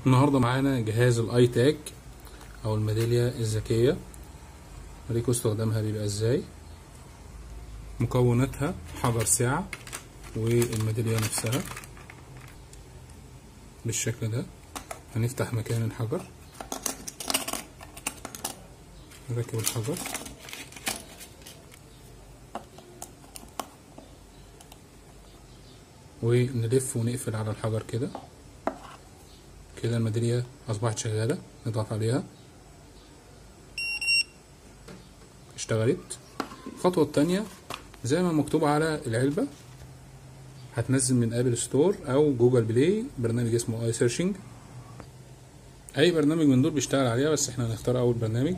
النهارده معانا جهاز الاي تاج او الميداليه الذكيه اوريكم استخدامها بيبقى ازاي مكوناتها حجر ساعة والميدالية نفسها بالشكل ده هنفتح مكان الحجر نركب الحجر ونلف ونقفل على الحجر كده كده الميدالية أصبحت شغالة نضغط عليها اشتغلت الخطوة التانية زي ما مكتوب على العلبة هتنزل من ابل ستور او جوجل بلاي برنامج اسمه اي سيرشنج اي برنامج من دول بيشتغل عليها بس احنا هنختار اول برنامج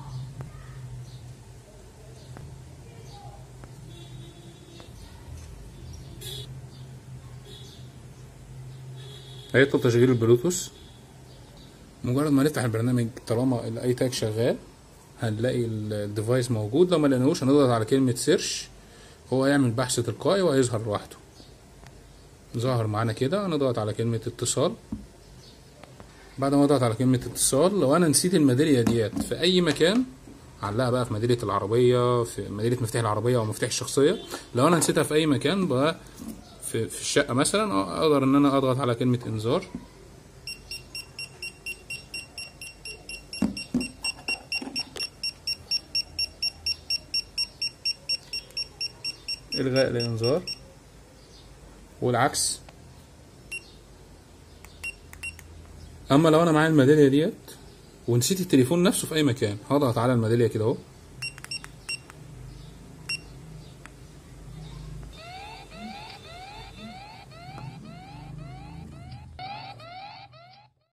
هيطلب تشغيل البلوتوث مجرد ما نفتح البرنامج طالما الاي تاج شغال هنلاقي الديفايس موجود لو ما لقيناهوش هنضغط على كلمة سيرش هو يعمل بحث تلقائي وهيظهر لوحده ظهر معانا كده هنضغط على كلمة اتصال بعد ما اضغط على كلمة اتصال لو انا نسيت الميدالية ديت في اي مكان علقها بقى في ميدالية العربية في ميدالية مفتاح العربية او مفتاح الشخصية لو انا نسيتها في اي مكان بقى في, في الشقة مثلا اقدر ان انا اضغط على كلمة انذار الغاء الانذار والعكس اما لو انا معايا الميداليه ديت ونسيت التليفون نفسه في اي مكان هضغط على الميداليه كده اهو